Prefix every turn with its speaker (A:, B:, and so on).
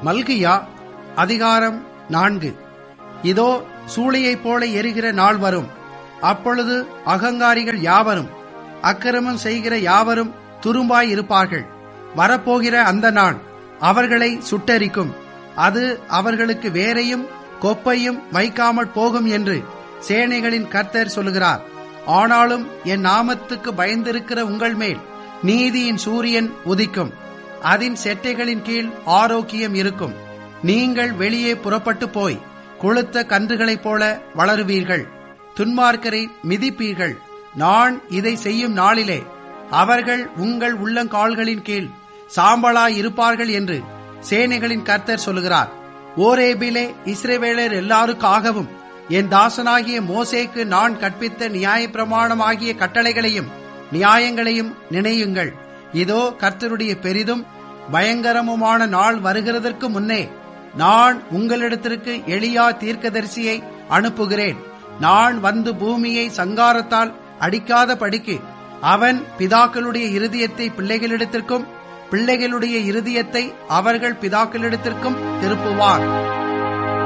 A: மல்கியா அதிகாரம் நான்கு இதோ சூளையைப் போல எரிகிற நாள் வரும் அப்பொழுது அகங்காரிகள் யாவரும் அக்கிரமம் செய்கிற யாவரும் துரும்பாய் இருப்பார்கள் வரப்போகிற அந்த நாள் அவர்களை சுட்டரிக்கும் அது அவர்களுக்கு வேரையும் கொப்பையும் வைக்காமற் போகும் என்று சேனைகளின் கர்த்தர் சொல்லுகிறார் ஆனாலும் என் நாமத்துக்கு பயந்திருக்கிற உங்கள் மேல் நீதியின் சூரியன் உதிக்கும் அதன் செட்டைகளின் கீழ் ஆரோக்கியம் இருக்கும் நீங்கள் வெளியே புறப்பட்டு போய் கொளுத்த கன்றுகளைப் போல வளருவீர்கள் துன்மார்க்கரை மிதிப்பீர்கள் நான் இதை செய்யும் நாளிலே அவர்கள் உங்கள் உள்ளங்கால்களின் கீழ் சாம்பலாய் இருப்பார்கள் என்று சேனைகளின் கர்த்தர் சொல்லுகிறார் ஓரேபிலே இஸ்ரேவேலர் எல்லாருக்காகவும் என் தாசனாகிய மோசேக்கு நான் கற்பித்த நியாயப்பிரமாணமாகிய கட்டளைகளையும் நியாயங்களையும் நினையுங்கள் இதோ கர்த்தருடைய பெரிதும் பயங்கரமுமான நாள் வருகிறதற்கு முன்னே நான் உங்களிடத்திற்கு எளியா தீர்க்கதரிசியை அனுப்புகிறேன் நான் வந்து பூமியை சங்காரத்தால் அடிக்காத படிக்கு அவன் பிதாக்களுடைய இருதயத்தை பிள்ளைகளிடத்திற்கும் பிள்ளைகளுடைய இருதயத்தை அவர்கள் பிதாக்களிடத்திற்கும் திருப்புவான்